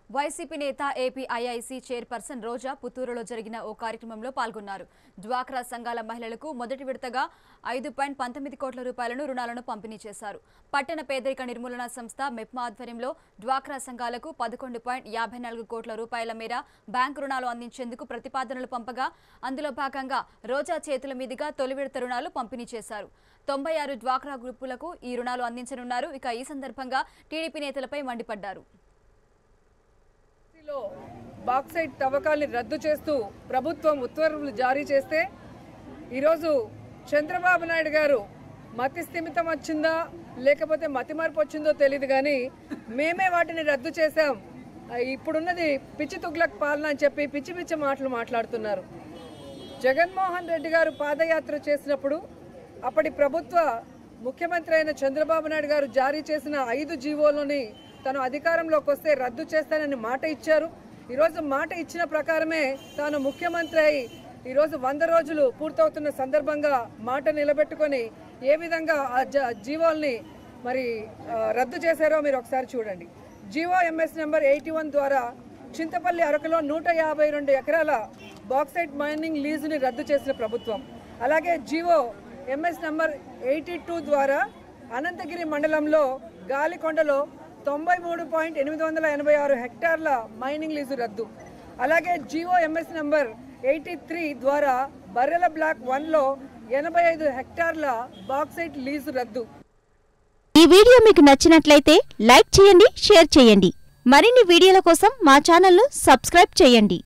YCP నేత AP IIC chairperson రోజా పుత్తూరులో జరిగిన ఓ కార్యక్రమంలో పాల్గొన్నారు డ్వాక్రా సంఘాల మహిళలకు మొదటి విడతగా ఐదు పాయింట్ పంతొమ్మిది కోట్ల రూపాయలను రుణాలను పంపిణీ చేశారు పట్టణ పేదరిక నిర్మూలన సంస్థ మెప్మా ఆధ్వర్యంలో డ్వాక్రా సంఘాలకు పదకొండు పాయింట్ యాభై నాలుగు కోట్ల రూపాయల మేర బ్యాంకు రుణాలు అందించేందుకు ప్రతిపాదనలు పంపగా అందులో భాగంగా రోజా చేతుల మీదుగా తొలి విడత రుణాలు పంపిణీ చేశారు తొంభై ఆరు డ్వాక్రా గ్రూపులకు ఈ రుణాలు అందించనున్నారు ఇక ఈ సందర్భంగా టీడీపీ నేతలపై మండిపడ్డారు లో బాక్సైట్ తవ్వకాల్ని రద్దు చేస్తూ ప్రభుత్వం ఉత్తర్వులు జారీ చేస్తే ఈరోజు చంద్రబాబు నాయుడు గారు మతి స్థిమితం వచ్చిందా లేకపోతే మతి మార్పు వచ్చిందో తెలియదు కానీ మేమే వాటిని రద్దు చేశాం ఆ, ఇప్పుడున్నది పిచ్చి తుగ్లక్ పాలన అని చెప్పి పిచ్చి పిచ్చి మాటలు మాట్లాడుతున్నారు జగన్మోహన్ రెడ్డి గారు పాదయాత్ర చేసినప్పుడు అప్పటి ప్రభుత్వ ముఖ్యమంత్రి అయిన చంద్రబాబు నాయుడు గారు జారీ చేసిన ఐదు జీవోలని తను అధికారంలోకి వస్తే రద్దు చేస్తానని మాట ఇచ్చారు ఈరోజు మాట ఇచ్చిన ప్రకారమే తాను ముఖ్యమంత్రి అయి ఈరోజు వంద రోజులు పూర్తవుతున్న సందర్భంగా మాట నిలబెట్టుకొని ఏ విధంగా ఆ జ- జీవోల్ని మరి ఆ, రద్దు చేశారో మీరు ఒకసారి చూడండి GO MS number eighty one ద్వారా చింతపల్లి అరకులో నూట యాభై రెండు ఎకరాల బాక్సైట్ మైనింగ్ లీజుని రద్దు చేసిన ప్రభుత్వం అలాగే GO MS number eighty two ద్వారా అనంతగిరి మండలంలో గాలికొండలో తొంభై మూడు పాయింట్ ఎనిమిది వందల ఎనభై ఆరు హెక్టార్ల మైనింగ్ లీజు రద్దు అలాగే GO MS number eighty three ద్వారా బర్రెల బ్లాక్ వన్లో ఎనభై ఐదు హెక్టార్ల బాక్సైట్ లీజు రద్దు ఈ వీడియో మీకు నచ్చినట్లయితే లైక్ చేయండి షేర్ చేయండి మరిన్ని వీడియోల కోసం మా ఛానల్ను సబ్స్క్రైబ్ చేయండి